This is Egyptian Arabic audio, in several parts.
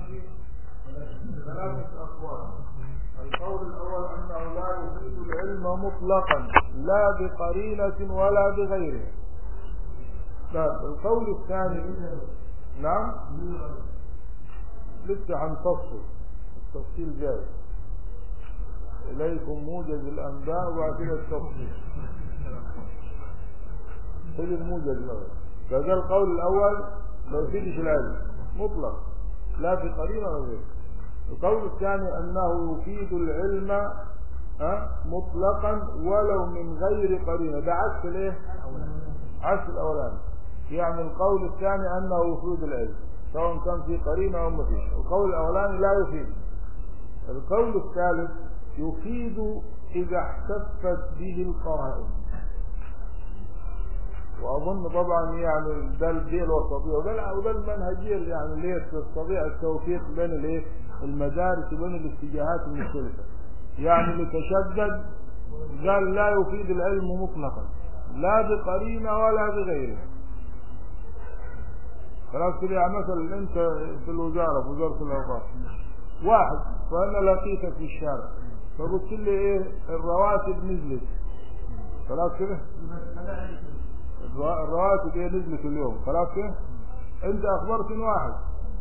ثلاثة أقوال القول الأول أنه لا يفيد العلم مطلقا لا بقرينة ولا بغيره طيب القول الثاني نعم لسه هنفصل التفصيل جاي إليكم موجز الأنباء وبعد كده التفصيل خذ الموجز الأول فده القول الأول ما يفيدش العلم مطلق لا في قرينة ولا غيره القول الثاني أنه يفيد العلم ها مطلقا ولو من غير قرينة ده عكس الايه عكس الأولاني يعني القول الثاني أنه يفيد العلم سواء كان في قرينة أو ما فيش القول الأولاني لا يفيد القول الثالث يفيد إذا احتفت به القرائن وأظن طبعا يعني ده دي الوسطية وده وده المنهجية يعني اللي هي تستطيع التوفيق بين الايه المدارس وبين الاتجاهات المختلفة يعني اللي تشدد قال لا يفيد العلم مطلقا لا بقرينة ولا بغيره خلاص كده يعني مثلا انت في الوزارة في وزارة الاوقاف واحد فانا لقيتك في الشارع فقلت لي ايه الرواتب نزلت خلاص كده الرواتب ايه نزلت اليوم خلاص كده انت اخبرتني واحد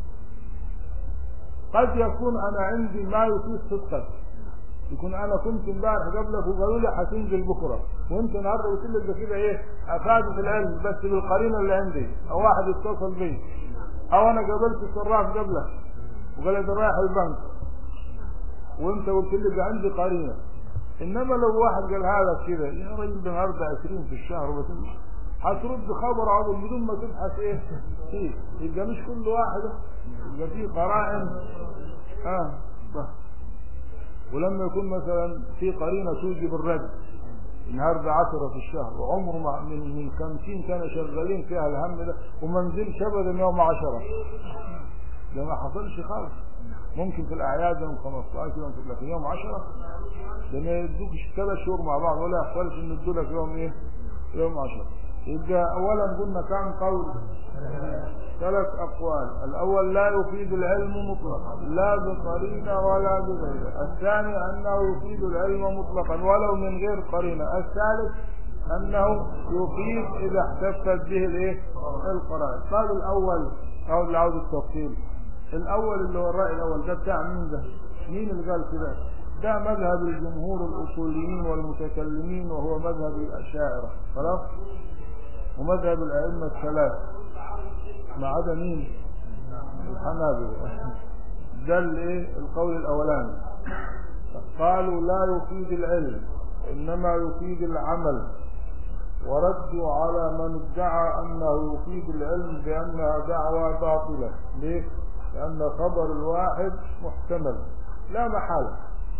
قد يكون انا عندي ما يفيد صدقك يكون انا كنت امبارح قبلك وقالوا لي هتنزل بكره وانت النهارده قلت لي ده كده ايه افادت العلم بس بالقرينه اللي عندي او واحد اتصل بي او انا قابلت الصراف قبلك وقال لي ده رايح البنك وانت قلت لي ده عندي قرينه انما لو واحد قال هذا كده يا راجل ده النهارده 20 في الشهر بس هترد خبر عظيم بدون ما تبحث ايه فيه يبقى مش كل واحد يبقى فيه قرائن اه صح ولما يكون مثلا في قرينه توجب الرد النهارده 10 في الشهر وعمره ما من من 50 سنه شغالين فيها الهم ده وما نزلش ابدا يوم 10 ده ما حصلش خالص ممكن في الاعياد يوم 15 يوم لكن يوم 10 ده ما يدوكش ثلاث شهور مع بعض ولا يحصلش ان يدوا لك يوم ايه يوم 10 يبقى اولا قلنا كم قول ثلاث اقوال الاول لا يفيد العلم مطلقا لا بقرينه ولا بغيره الثاني انه يفيد العلم مطلقا ولو من غير قرينه الثالث انه يفيد اذا احتفت به الايه القرائن قال الاول او اللي عاوز التفصيل الاول اللي هو الراي الاول ده بتاع مين ده مين اللي قال كده ده مذهب الجمهور الاصوليين والمتكلمين وهو مذهب الاشاعره خلاص ومذهب الائمه الثلاثه ما عدا مين الحنابلة ده الايه القول الاولاني قالوا لا يفيد العلم انما يفيد العمل وردوا على من ادعى انه يفيد العلم بانها دعوى باطله ليه لان خبر الواحد محتمل لا محاله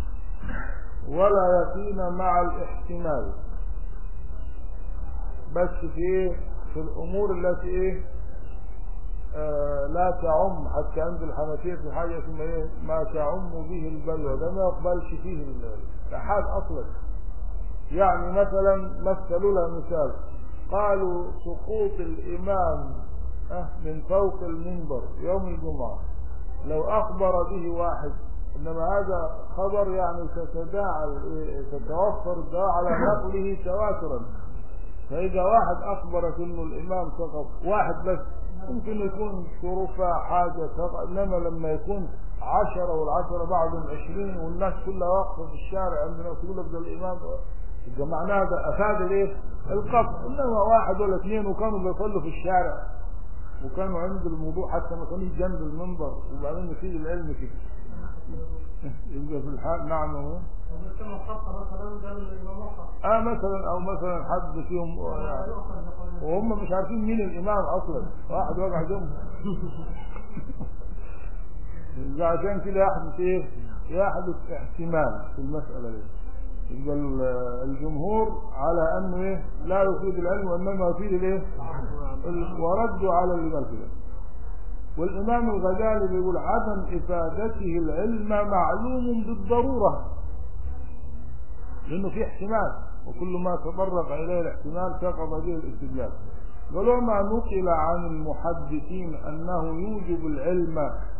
ولا يقين مع الاحتمال بس في ايه في الامور التي ايه آه لا تعم حتى عند الحنفية في حاجة اسمها ايه ما تعم به البلوى ده ما يقبلش فيه الأحاد أصلا يعني مثلا مثلوا له مثال قالوا سقوط الإمام آه من فوق المنبر يوم الجمعة لو أخبر به واحد إنما هذا خبر يعني تتداعى تتوفر الدعاء على نقله تواترا فإذا واحد أخبرك إنه الإمام سقط واحد بس ممكن يكون ظروفها حاجة سقط إنما لما يكون عشرة والعشرة بعضهم عشرين والناس كلها واقفة في الشارع عندنا تقول لك ده الإمام يبقى معناه ده أفاد الإيه؟ القبض إنما واحد ولا اثنين وكانوا بيصلوا في الشارع وكانوا عند الموضوع حتى ما كانوش جنب المنبر وبعدين يفيد العلم كده يبقى في الحال نعم هو اه مثلا او مثلا حد فيهم يعني وهم مش عارفين مين الامام اصلا واحد وقع جنبه عشان كده يحدث ايه يحدث احتمال في المسألة دي يبقى الجمهور على انه ايه لا يفيد العلم وانما يفيد الايه وردوا على اللي قال كده والامام الغزالي بيقول عدم افادته العلم معلوم بالضروره لانه في احتمال وكل ما تطرق اليه الاحتمال سقط به الاستدلال قالوا ما نقل عن المحدثين انه يوجب العلم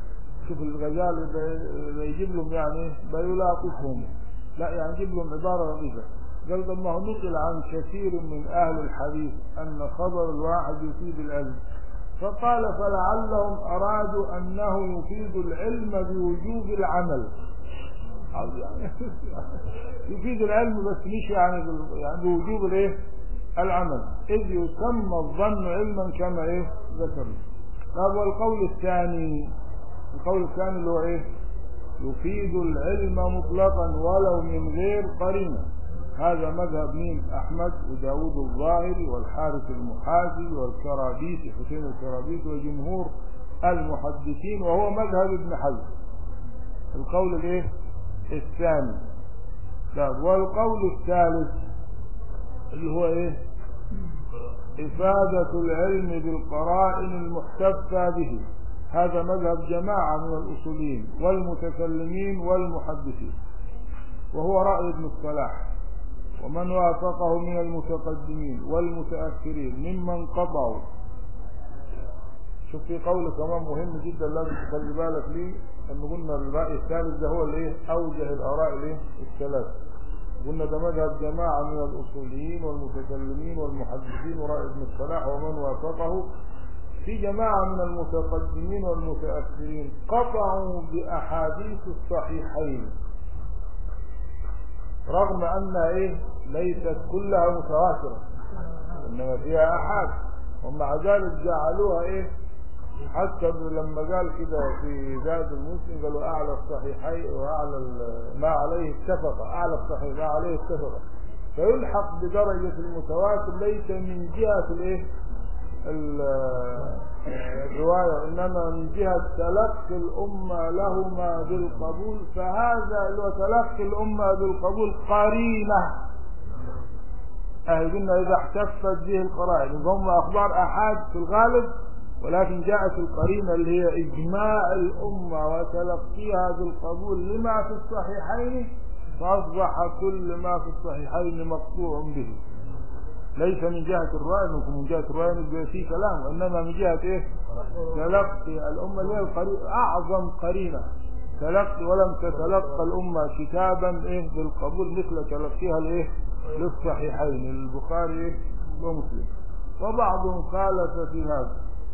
شوف الغزالي ب- بيجيب لهم يعني بيلاطفهم لا يعني يجيب لهم عبارة لطيفة قال طب ما هو نقل عن كثير من أهل الحديث أن خبر الواحد يفيد العلم فقال فلعلهم أرادوا أنه يفيد العلم بوجوب العمل عاوز يعني يفيد العلم بس مش يعني بال- يعني بوجوب الايه العمل إذ يسمى الظن علما كما ايه ذكرنا طب والقول الثاني القول الثاني اللي هو ايه يفيد العلم مطلقا ولو من غير قرينه هذا مذهب مين احمد وداود الظاهري والحارث المحاسي والكرابيسي حسين الكرابيسي وجمهور المحدثين وهو مذهب ابن حزم القول الايه الثاني طيب والقول الثالث اللي هو ايه إفادة العلم بالقرائن المحتفى به هذا مذهب جماعة من الأصوليين والمتكلمين والمحدثين وهو رأي ابن الصلاح ومن وافقه من المتقدمين والمتأخرين ممن قطعوا شوف في قول كمان مهم جدا لازم تخلي بالك ليه ان قلنا الرأي الثالث ده هو الايه اوجه الاراء الايه الثلاث قلنا ده مذهب جماعة من الاصوليين والمتكلمين والمحدثين ورأي ابن الصلاح ومن وافقه في جماعة من المتقدمين والمتأخرين قطعوا بأحاديث الصحيحين رغم أنها إيه ليست كلها متواترة إنما فيها أحاد ومع ذلك جعلوها إيه حتى لما قال كده في زاد المسلم قالوا أعلى الصحيحين وأعلى ال- ما عليه اتفق أعلى الصحيح ما عليه اتفق فيلحق بدرجة المتواتر ليس من جهة الإيه ال- الرواية إنما من جهة تلقي الأمة لهما بالقبول فهذا اللي هو تلقي الأمة بالقبول قرينة أهل قلنا إذا احتفت به القرائن هم أخبار أحاد في الغالب ولكن جاءت القرينة اللي هي إجماع الأمة وتلقيها بالقبول لما في الصحيحين فأصبح كل ما في الصحيحين مقطوع به ليس من جهة الرأي انكم من جهة الرأي يبقى فيه كلام وإنما من جهة إيه تلقي الأمة اللي هي القرينة أعظم قرينة تلقي ولم تتلقى الأمة كتابا إيه بالقبول مثل تلقيها الإيه للصحيحين البخاري إيه ومسلم وبعضهم خالف في هذا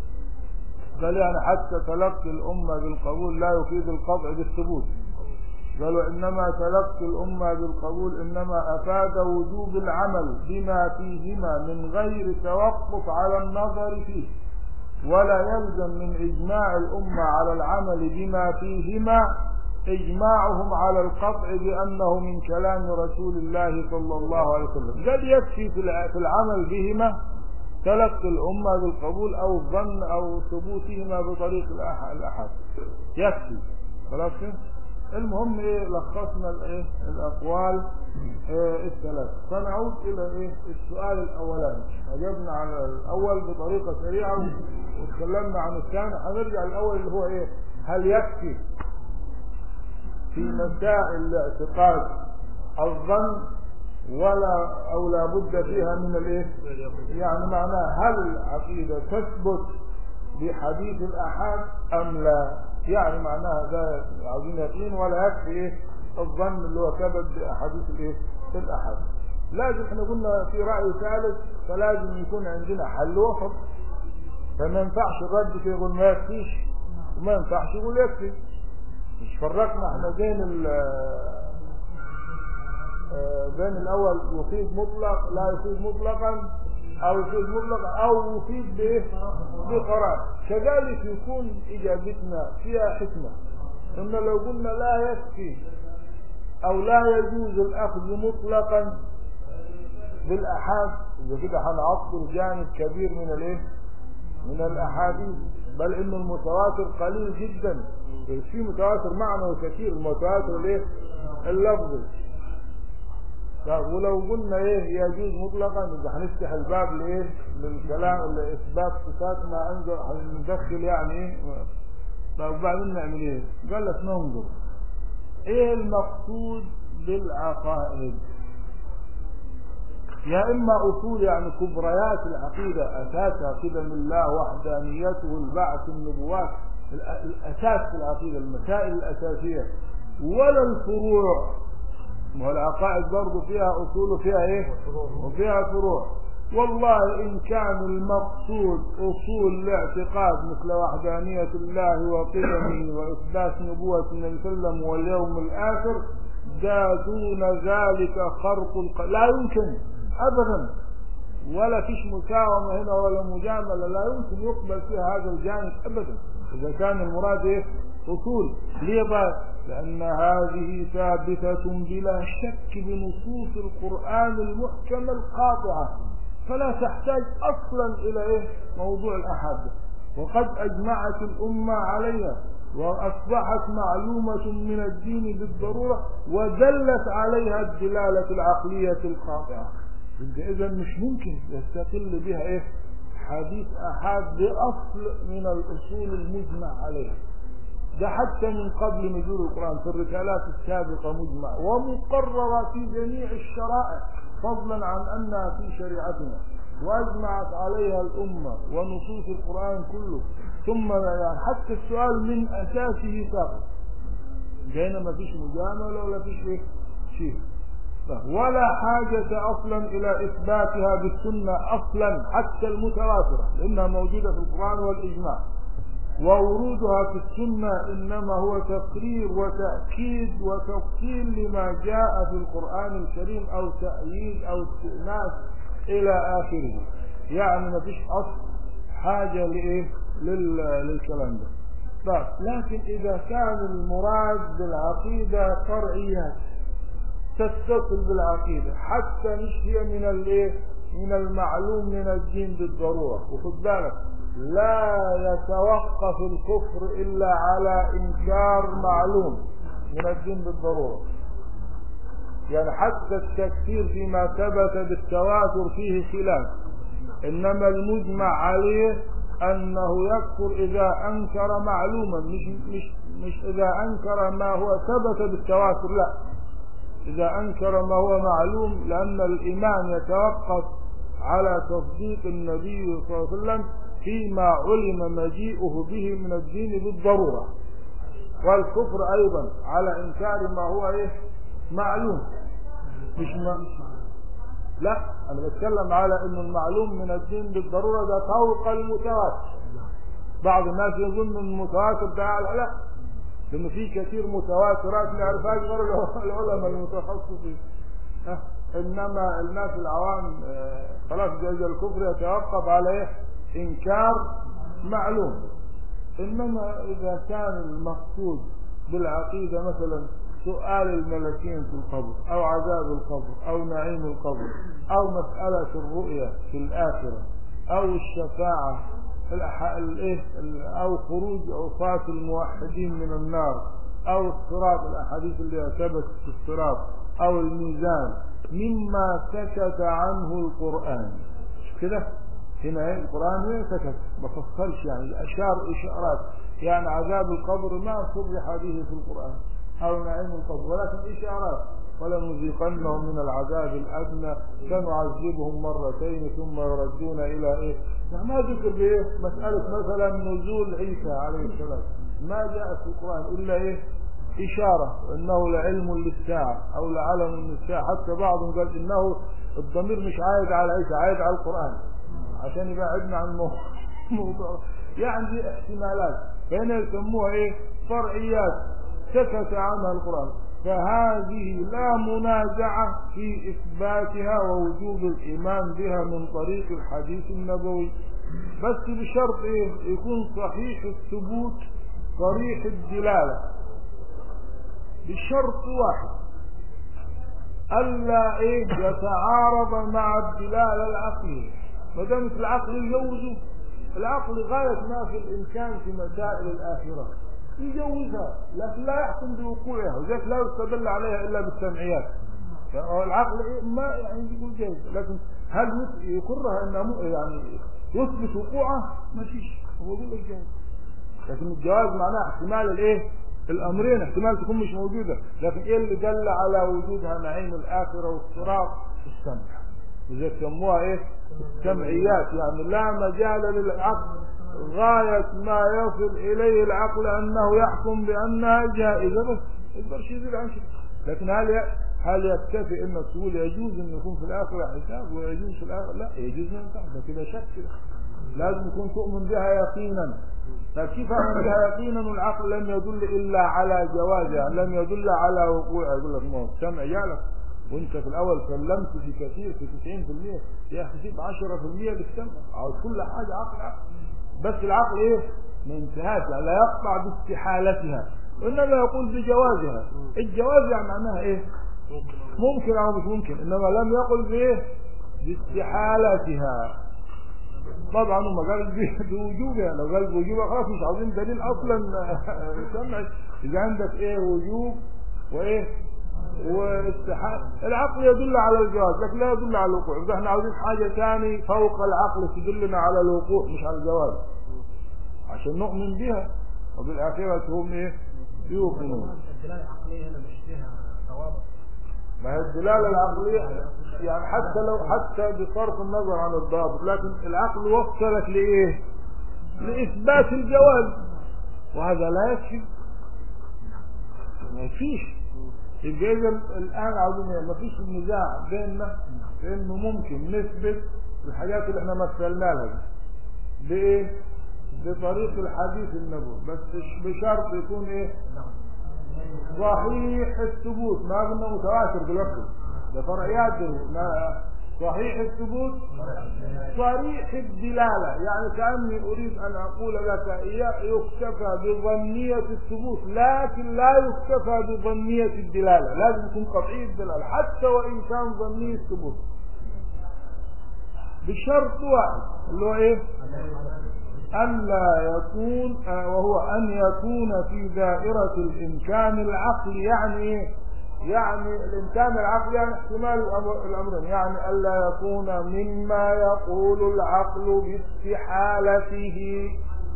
قال يعني حتى تلقي الأمة بالقبول لا يفيد القطع بالثبوت قالوا إنما تلقي الأمة بالقبول إنما أفاد وجوب العمل بما فيهما من غير توقف على النظر فيه ولا يلزم من إجماع الأمة على العمل بما فيهما إجماعهم على القطع بأنه من كلام رسول الله صلى الله عليه وسلم قد يكفي في الع- في العمل بهما تلقي الأمة بالقبول أو الظن أو ثبوتهما بطريق الأح- الأحاد يكفي خلاص كده؟ المهم ايه لخصنا الايه الاقوال إيه الثلاث فنعود الى ايه السؤال الاولاني اجبنا على الاول بطريقه سريعه وتكلمنا عن الثاني هنرجع الاول اللي هو ايه هل يكفي في مسائل الاعتقاد الظن ولا او لا بد فيها من الايه يعني معناه هل العقيده تثبت بحديث الآحاد أم لا يعني معناها ده عاوزين يقين ولا يكفي إيه الظن اللي هو ثبت بأحاديث الإيه الآحاد لازم احنا قلنا في رأي ثالث فلازم يكون عندنا حل وسط فما ينفعش الرد كده يقول ما يكفيش وما ينفعش يقول يكفي مش فرقنا احنا بين ال آه، بين الاول يفيد مطلق لا يفيد مطلقا او يفيد مطلق او يفيد بايه بقرار كذلك يكون اجابتنا فيها حكمه ان لو قلنا لا يكفي او لا يجوز الاخذ مطلقا بالاحاد اذا كده هنعطل جانب كبير من الايه من الاحاديث بل ان المتواتر قليل جدا في متواتر معنى كثير المتواتر الايه اللفظي طيب ولو قلنا ايه يجوز مطلقا اذا هنفتح الباب لايه للكلام لاثبات صفات ما انزل هندخل يعني ايه طيب وبعدين نعمل ايه قال لك ننظر ايه المقصود بالعقائد يا اما اصول يعني كبريات العقيده اساسها قدم الله وحدانيته البعث النبوات الأ- الاساس في العقيده المسائل الاساسيه ولا الفروع ما هو العقائد برضه فيها اصول وفيها ايه وفيها فروع والله ان كان المقصود اصول الاعتقاد مثل وحدانيه الله وقدمه واثبات نبوه النبي صلى الله عليه وسلم واليوم الاخر ده دون ذلك خرق الق... لا يمكن ابدا ولا فيش مساومه هنا ولا مجامله لا يمكن يقبل فيها هذا الجانب ابدا اذا كان المراد ايه اصول ليه بقى لان هذه ثابته بلا شك بنصوص القران المحكمه القاطعه فلا تحتاج اصلا الى ايه موضوع الاحاد وقد اجمعت الامه عليها واصبحت معلومه من الدين بالضروره ودلت عليها الدلاله العقليه القاطعه اذا مش ممكن يستقل بها ايه حديث احاد باصل من الاصول المجمع عليها ده حتى من قبل نزول القرآن في الرسالات السابقة مجمع ومقررة في جميع الشرائع فضلا عن أنها في شريعتنا وأجمعت عليها الأمة ونصوص القرآن كله ثم يعني حتى السؤال من أساسه ساقط جينا ما فيش مجاملة ولا فيش إيه شيء ولا حاجة أصلا إلى إثباتها بالسنة أصلا حتى المتواترة لأنها موجودة في القرآن والإجماع وورودها في السنة إنما هو تقرير وتأكيد وتفصيل لما جاء في القرآن الكريم أو تأييد أو استئناس إلى آخره يعني ما فيش أصل حاجة لإيه لل... للكلام ده طيب لكن إذا كان المراد بالعقيدة فرعيات تتصل بالعقيدة حتى مش هي من الايه من المعلوم من الدين بالضرورة وخد بالك لا يتوقف الكفر إلا على إنكار معلوم من الدين بالضرورة يعني حتى التكفير فيما ثبت بالتواتر فيه خلاف إنما المجمع عليه أنه يكفر إذا أنكر معلوما مش, مش, مش إذا أنكر ما هو ثبت بالتواتر لا إذا أنكر ما هو معلوم لأن الإيمان يتوقف على تصديق النبي صلى الله عليه وسلم فيما علم مجيئه به من الدين بالضرورة والكفر أيضا على إنكار ما هو إيه معلوم مش ما لا أنا بتكلم على أن المعلوم من الدين بالضرورة ده فوق المتواتر بعض الناس يظن أن المتواتر ده على لا لأن في كثير متواترات ما يعرفهاش غير العلماء المتخصصين أه. إنما الناس العوام آه، خلاص جاز الكفر يتوقف على إيه؟ إنكار معلوم إنما إذا كان المقصود بالعقيدة مثلا سؤال الملكين في القبر أو عذاب القبر أو نعيم القبر أو مسألة الرؤية في الآخرة أو الشفاعة الأح- الإيه أو خروج عصاة الموحدين من النار أو الصراط الأحاديث اللي ثبت في الصراط أو الميزان مما سكت عنه القرآن مش كده هنا إيه؟ القرآن هنا سكت ما فصلش يعني أشار إشارات يعني عذاب القبر ما صرح به في القرآن أو نعيم القبر ولكن إشارات ولنذيقنهم من العذاب الأدنى سنعذبهم مرتين ثم يردون إلى إيه يعني ما ذكر بإيه مسألة مثلا نزول عيسى عليه السلام ما جاء في القرآن إلا إيه إشارة وإنه لعلم للساعة أو لعلم للساعة حتى بعضهم قال إنه الضمير مش عايد على عيسى عايد على القرآن عشان يبعدنا عن الموضوع يعني دي احتمالات فهنا يسموها ايه فرعيات سكت عنها القرآن فهذه لا منازعة في إثباتها ووجوب الإيمان بها من طريق الحديث النبوي بس بشرط إيه يكون صحيح الثبوت صريح الدلالة بشرط واحد ألا إيه يتعارض مع الدلالة العقلية ما دام العقل يجوزه العقل غاية ما في الإمكان في مسائل الآخرة يجوزها لكن لا يحكم بوقوعها وذلك لا يستدل عليها إلا بالسمعيات العقل إيه ما يعني يقول جيد لكن هل يقرها انه يعني يثبت وقوعه ما فيش هو يقول لك جيد لكن الجواز معناه احتمال الايه الامرين احتمال تكون مش موجوده لكن ايه اللي دل على وجودها نعيم الاخره والصراط السمع وزي سموها ايه السمعيات يعني لا مجال للعقل غاية ما يصل إليه العقل أنه يحكم بأنها جائزة بس يقدرش يزيد عن كده لكن هل ي- هل يكتفي انك تقول يجوز ان يكون في الاخره حساب ويجوز في الاخره لا يجوز ما ينفع ده كده شك كده لازم يكون تؤمن بها يقينا فكيف أؤمن بها يقينا والعقل لم يدل إلا على جوازها لم يدل على وقوعها يقول لك ما هو السمع جعلك وانت في الاول سلمت في كثير في 90% يا اخي سيب 10% بالسمع عاوز كل حاجه عقل عقل بس العقل ايه ما انتهاش لا يقطع باستحالتها وانما يقول بجوازها الجواز يعني معناها ايه ممكن او مش ممكن انما لم يقل بايه باستحالتها طبعا هم قال ب- بوجوبها لو قال بوجوبها خلاص مش عاوزين دليل اصلا سمع اذا عندك ايه وجوب وايه واستحال العقل يدل على الجواز لكن لا يدل على الوقوع اذا احنا عاوزين حاجه ثاني فوق العقل تدلنا على الوقوع مش على الجواز عشان نؤمن بها وبالاخره هم ايه يوقنون الدلاله العقليه هنا مش فيها ضوابط ما هي الدلالة العقلية يعني حتى لو حتى بصرف النظر عن الضابط لكن العقل وصلك لإيه؟ لإثبات الجواز وهذا لا يكفي ما يكفيش يبقى إذا الآن عاوزين إيه؟ ما فيش نزاع بيننا في إنه ممكن نثبت الحاجات اللي إحنا مثلنا لها دي. بإيه؟ بطريق الحديث النبوي بس بشرط يكون إيه؟ صحيح الثبوت ما قلنا متواتر دلوقتي ده فرعيات ما صحيح الثبوت صريح الدلالة يعني كأني أريد أن أقول لك ي- يكتفى بظنية الثبوت لكن لا يكتفى بظنية الدلالة لازم يكون قطعي الدلالة حتى وإن كان ظني الثبوت بشرط واحد اللي هو إيه أن لا يكون آه، وهو أن يكون في دائرة الإمكان العقلي يعني إيه؟ يعني الإمكان العقلي يعني احتمال الأمر- الأمرين يعني ألا يكون مما يقول العقل باستحالته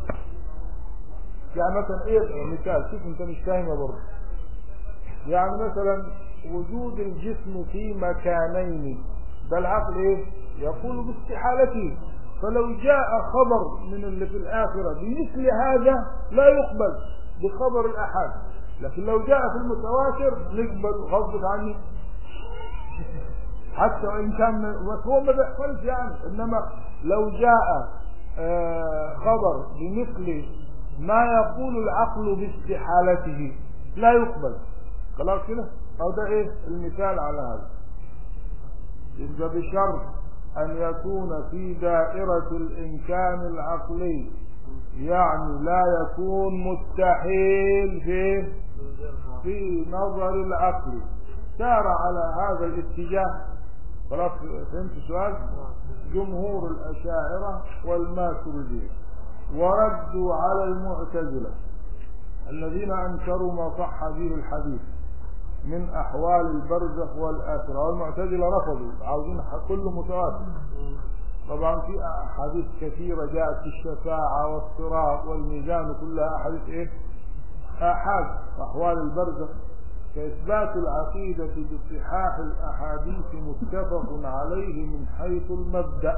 يعني مثلا إيه مثال شوف أنت مش فاهمه برضه يعني مثلا وجود الجسم في مكانين ده العقل ايه يقول باستحالته فلو جاء خبر من اللي في الآخرة بمثل هذا لا يقبل بخبر الأحد لكن لو جاء في المتواتر نقبل غصب عني حتى وإن كان بس هو ما بيحصلش يعني إنما لو جاء آه، خبر بمثل ما يقول العقل باستحالته لا يقبل خلاص كده أو ده إيه المثال على هذا يبقى بشرط أن يكون في دائرة الإمكان العقلي يعني لا يكون مستحيل في في نظر العقل سار على هذا الاتجاه خلاص فهمت السؤال جمهور الأشاعرة والماتريدية وردوا على المعتزلة الذين أنكروا ما صح به الحديث من أحوال البرزخ والآخرة والمعتزلة رفضوا عاوزين كله متواتر طبعا في أحاديث كثيرة جاءت في الشفاعة والصراط والميزان كلها أحاديث إيه؟ آحاد أحوال البرزخ كإثبات العقيدة بصحاح الأحاديث متفق عليه من حيث المبدأ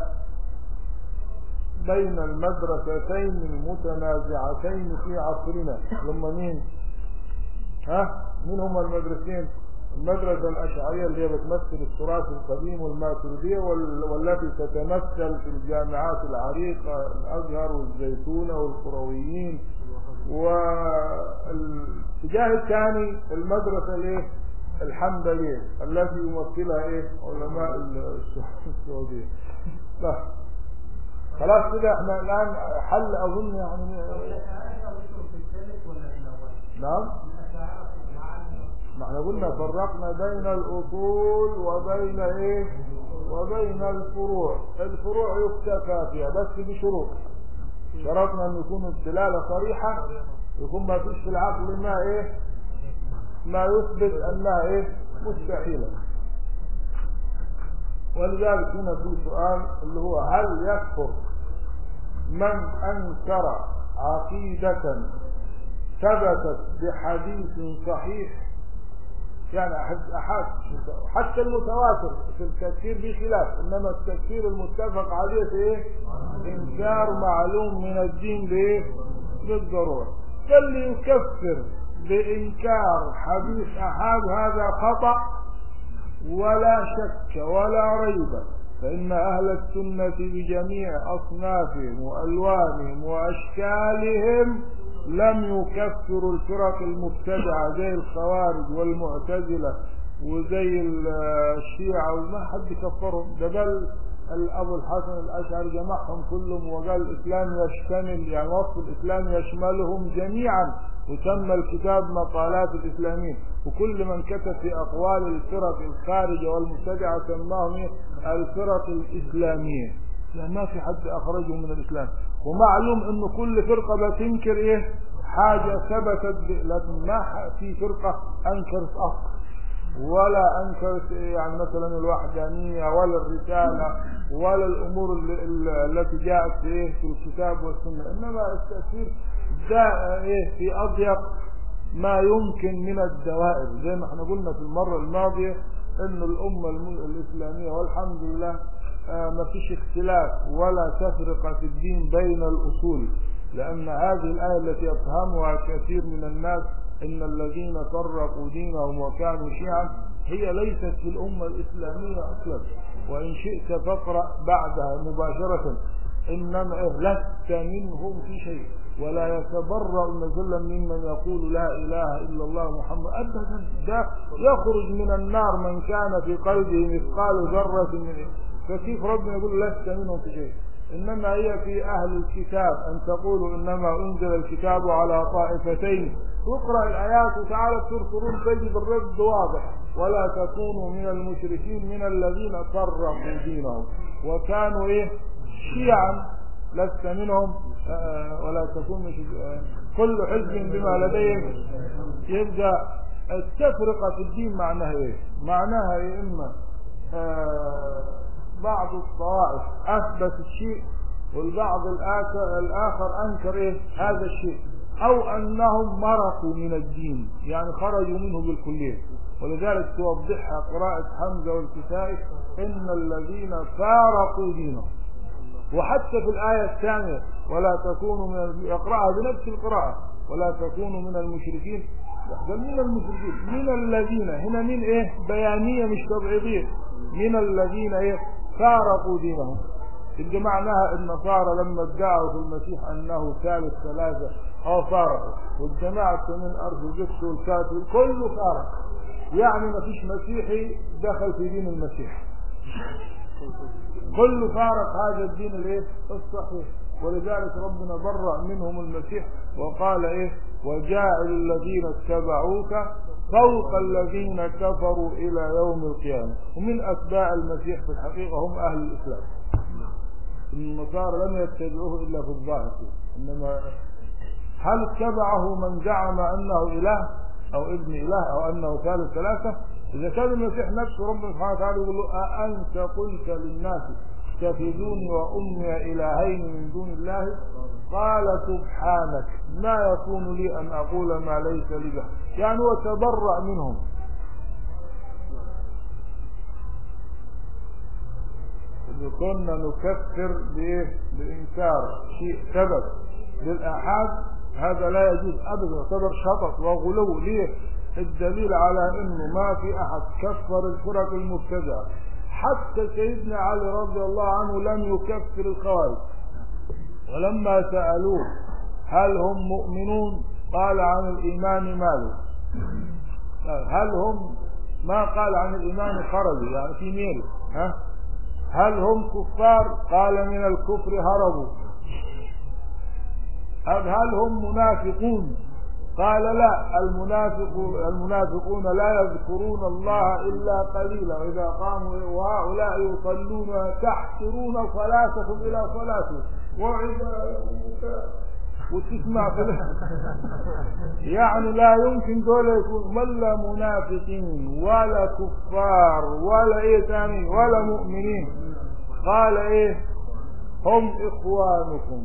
بين المدرستين المتنازعتين في عصرنا لما مين؟ ها؟ مين هم المدرستين؟ المدرسة الأشعرية اللي هي بتمثل التراث القديم والماتريدية وال- والتي تتمثل في الجامعات العريقة الأزهر والزيتونة والقرويين والاتجاه الثاني المدرسة الايه؟ الحنبلية التي يمثلها ايه؟ علماء السعودية. لا خلاص كده احنا الآن حل أظن يعني نعم ما احنا قلنا فرقنا بين الاصول وبين ايه وبين الفروع الفروع يكتفى فيها بس بشروط شرطنا ان يكون الدلاله صريحه يكون ما فيش في العقل ما ايه ما يثبت انها ايه مستحيله ولذلك هنا في سؤال اللي هو هل يكفر من انكر عقيده ثبتت بحديث صحيح يعني أحد أحد حتى المتواتر في التكفير به خلاف إنما التكفير المتفق عليه في إيه؟ إنكار معلوم من الدين بإيه؟ بالضرورة فاللي يكفر بإنكار حديث أحد هذا خطأ ولا شك ولا ريب فإن أهل السنة بجميع أصنافهم وألوانهم وأشكالهم لم يكفروا الفرق المبتدعة زي الخوارج والمعتزلة وزي الشيعة وما حد كفرهم ده بل أبو الحسن الأشعري جمعهم كلهم وقال الإسلام يشتمل يعني وصف الإسلام يشملهم جميعا وسمى الكتاب مقالات الإسلاميين وكل من كتب في أقوال الفرق الخارجة والمبتدعة سماهم إيه؟ الفرق الإسلامية يعني ما في حد أخرجهم من الإسلام ومعلوم أنه كل فرقة بتنكر إيه حاجة ثبتت لكن ما في فرقة أنكرت أصل ولا أنكرت يعني مثلا الوحدانية ولا الرسالة ولا الأمور التي جاءت في, إيه في الكتاب والسنة إنما التأثير ده إيه في أضيق ما يمكن من الدوائر زي ما احنا قلنا في المرة الماضية أن الأمة الإسلامية والحمد لله آه ما فيش اختلاف ولا تفرقة في الدين بين الأصول لأن هذه الآية التي يفهمها كثير من الناس إن الذين فرقوا دينهم وكانوا شيعا هي ليست في الأمة الإسلامية أصلا وإن شئت فاقرأ بعدها مباشرة إنما لست منهم في شيء ولا يتبرأ مثلا ممن يقول لا إله إلا الله محمد أبدا ده يخرج من النار من كان في قلبه مثقال ذرة من فكيف ربنا يقول لست منهم في شيء إنما هي في أهل الكتاب أن تقولوا إنما أنزل الكتاب على طائفتين اقرأ الآيات وتعالى ترسلون تجد الرد واضح ولا تكونوا من المشركين من الذين فرقوا دينهم وكانوا إيه شيعا لست منهم آه ولا تكون آه كل حزب بما لديهم يبقى التفرقة في الدين معناها ايه معناها يا اما آه بعض الطوائف اثبت الشيء والبعض الآخر, الآخر أنكر إيه هذا الشيء أو أنهم مرقوا من الدين يعني خرجوا منه بالكلية ولذلك توضحها قراءة حمزة والكسائي إن الذين فارقوا دينهم وحتى في الآية الثانية ولا تكونوا من يقرأها بنفس القراءة ولا تكونوا من المشركين يحصل من المشركين من الذين هنا من ايه بيانية مش تبعيضية من الذين ايه فارقوا دينهم اللي معناها النصارى لما ادعوا في المسيح انه ثالث ثلاثة او فارقوا والجماعة الثمين ارض الجبس والكافر كله فارق يعني ما فيش مسيحي دخل في دين المسيح كل فارق هذا الدين الايه الصحيح ولذلك ربنا برأ منهم المسيح وقال ايه وجاء الذين اتبعوك فوق الذين كفروا الى يوم القيامة ومن اتباع المسيح في الحقيقة هم اهل الاسلام النصارى لم يتبعوه الا في الظاهر انما هل اتبعه من زعم انه اله او ابن اله او انه ثالث ثلاثة إذا كان المسيح نفسه ربنا سبحانه وتعالى يقول له أأنت قلت للناس اتخذوني وأمي إلهين من دون الله قال سبحانك ما يكون لي أن أقول ما ليس لي به يعني هو تبرأ منهم إذا كنا نكفر بإيه؟ بإنكار شيء ثبت للآحاد هذا لا يجوز أبدا يعتبر شطط وغلو ليه الدليل على انه ما في احد كفر الفرق المبتدعه حتى سيدنا علي رضي الله عنه لم يكفر الخوارج ولما سالوه هل هم مؤمنون قال عن الايمان ماله هل هم ما قال عن الايمان خرجوا يعني في ميل ها هل هم كفار قال من الكفر هربوا هل هم منافقون قال لا المنافق المنافقون لا يذكرون الله إلا قليلا وإذا قاموا وهؤلاء يصلون تحقرون صلاتكم إلى صلاتهم وإذا وتسمع يعني لا يمكن دول يكون ولا منافقين ولا كفار ولا ايه ثاني ولا مؤمنين قال ايه هم اخوانكم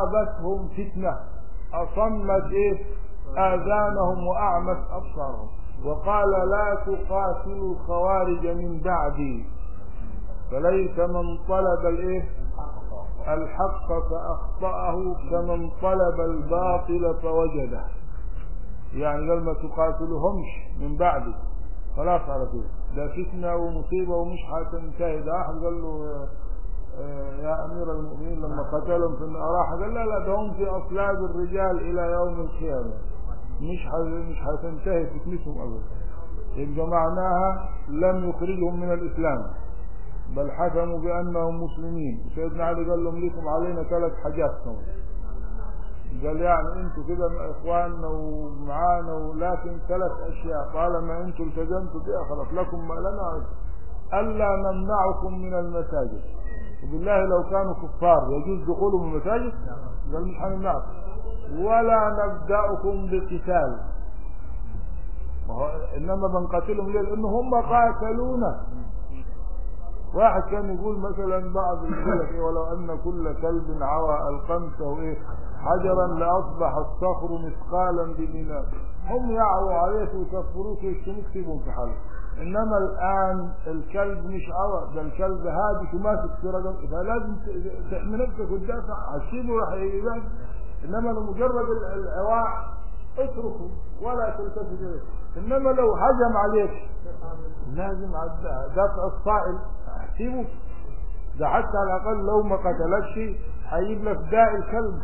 اصابتهم فتنه أصمت إيه آذانهم وأعمت أبصارهم وقال لا تقاتلوا الخوارج من بعدي فليس من طلب الايه الحق فأخطأه كمن طلب الباطل فوجده يعني قال ما تقاتلهمش من بعدي خلاص على كده ده فتنة ومصيبة ومش هتنتهي ده واحد قال له آه، يا أمير المؤمنين لما قتلهم في الأراح قال لا لا ده هم في أصلاب الرجال إلى يوم القيامة مش ح- مش هتنتهي فتنتهم أبدا يبقى معناها لم يخرجهم من الإسلام بل حكموا بأنهم مسلمين سيدنا علي قال لهم لكم علينا ثلاث حاجات كمان قال يعني انتوا كده اخواننا ومعانا ولكن ثلاث اشياء طالما انتوا التزمتوا بها خلاص لكم ما لنا الا نمنعكم من المساجد وبالله لو كانوا كفار يجوز دخولهم المساجد قال مش هنمنعكم ولا نبداكم بقتال وهو انما بنقاتلهم ليه لان هم قاتلونا واحد كان يقول مثلا بعض يقول لك ايه ولو ان كل كلب عوى القمسه ايه حجرا لاصبح الصخر مثقالا بميلاد هم يعووا عليك ويكفروك ويشتموك سيبهم في حالك انما الان الكلب مش عوى ده الكلب هادي وماسك في رجل فلازم ت- تحمي نفسك وتدافع هتسيبه راح يبعد انما لمجرد ال- العواء اتركه ولا تلتفت اليه انما لو هجم عليك لازم عد- دفع الصائل سيبه ده حتى على الاقل لو ما قتلكش هيجيب لك داء الكلب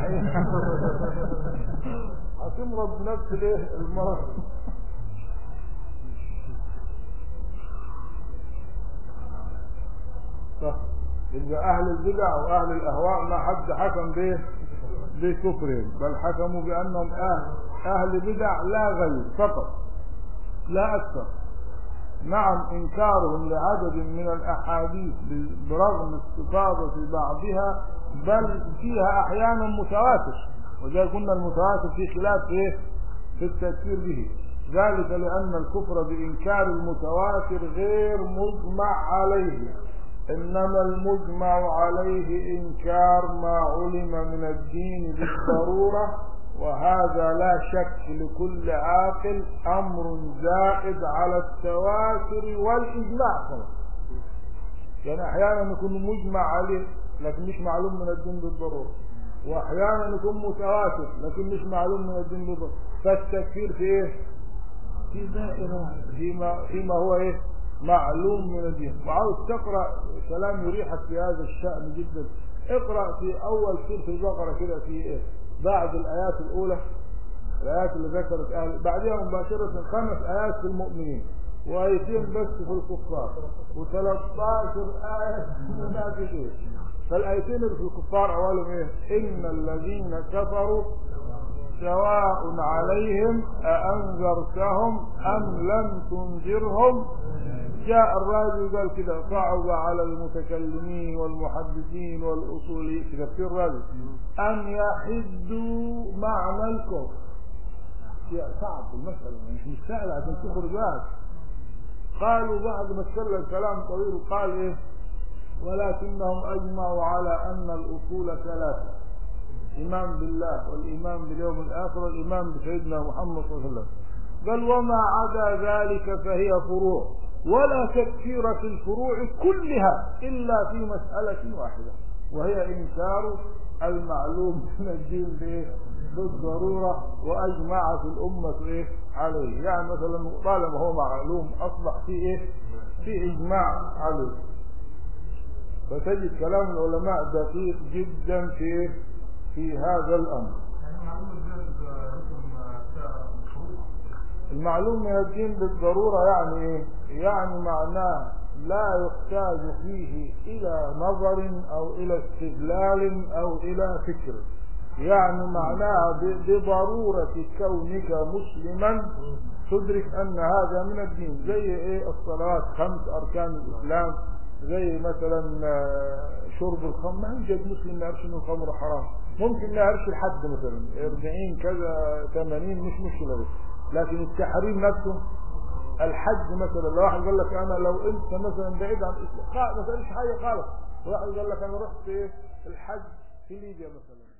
هتمرض بنفس الايه المرض صح يبقى اهل البدع واهل الاهواء ما حد حكم به بكفرهم بل حكموا بانهم اهل اهل بدع لا غير فقط لا اكثر نعم انكارهم لعدد من الاحاديث برغم استفاضه بعضها بل فيها احيانا متواتر وزي قلنا المتواتر في خلاف ايه في التكفير به ذلك لان الكفر بانكار المتواتر غير مجمع عليه انما المجمع عليه انكار ما علم من الدين بالضروره وهذا لا شك لكل عاقل امر زائد على التواتر والاجماع كمان يعني احيانا يكون مجمع عليه لكن مش معلوم من الدين بالضروره واحيانا يكون متواتر لكن مش معلوم من الدين بالضروره فالتكفير في ايه في دائره فيما فيما هو ايه معلوم من الدين وعاوز تقرا كلام يريحك في هذا الشان جدا اقرا في اول سوره البقره كده في ايه بعد الايات الاولى الايات اللي ذكرت اهل بعدها مباشره خمس ايات في المؤمنين وايتين بس في الكفار و13 ايه في المنافقين فالايتين اللي في الكفار اولهم ايه ان الذين كفروا سواء عليهم أأنذرتهم أم لم تنذرهم جاء الراجل قال كده صعب على المتكلمين والمحدثين والأصوليين في تفسير الراجل أن يحدوا معنى الكفر شيء صعب المسألة مش مستاهل عشان تخرج واحد قالوا بعد ما اتكلم كلام طويل قال ايه ولكنهم اجمعوا على ان الاصول ثلاثه الايمان بالله والايمان باليوم الاخر والايمان بسيدنا محمد صلى الله عليه وسلم قال وما عدا ذلك فهي فروع ولا تكفير في الفروع كلها الا في مساله واحده وهي انكار المعلوم من الدين بايه بالضروره واجمعت الامه ايه عليه يعني مثلا طالما هو معلوم اصبح في ايه في اجماع عليه فتجد كلام العلماء دقيق جدا في في هذا الامر المعلوم من الدين بالضرورة يعني ايه؟ يعني معناه لا يحتاج فيه إلى نظر أو إلى استدلال أو إلى فكر يعني معناها ب- بضرورة كونك مسلما تدرك أن هذا من الدين زي إيه الصلوات خمس أركان الإسلام زي مثلا آه، شرب الخمر ما يوجد مسلم ما يعرفش ان الخمر حرام ممكن ما يعرفش الحد مثلا 40 كذا 80 مش مشكله بس لكن التحريم نفسه الحج مثلا لو واحد قال لك انا لو انت مثلا بعيد عن الاسلام خلاص ما تعملش حاجه خالص واحد قال لك انا رحت ايه الحج في ليبيا مثلا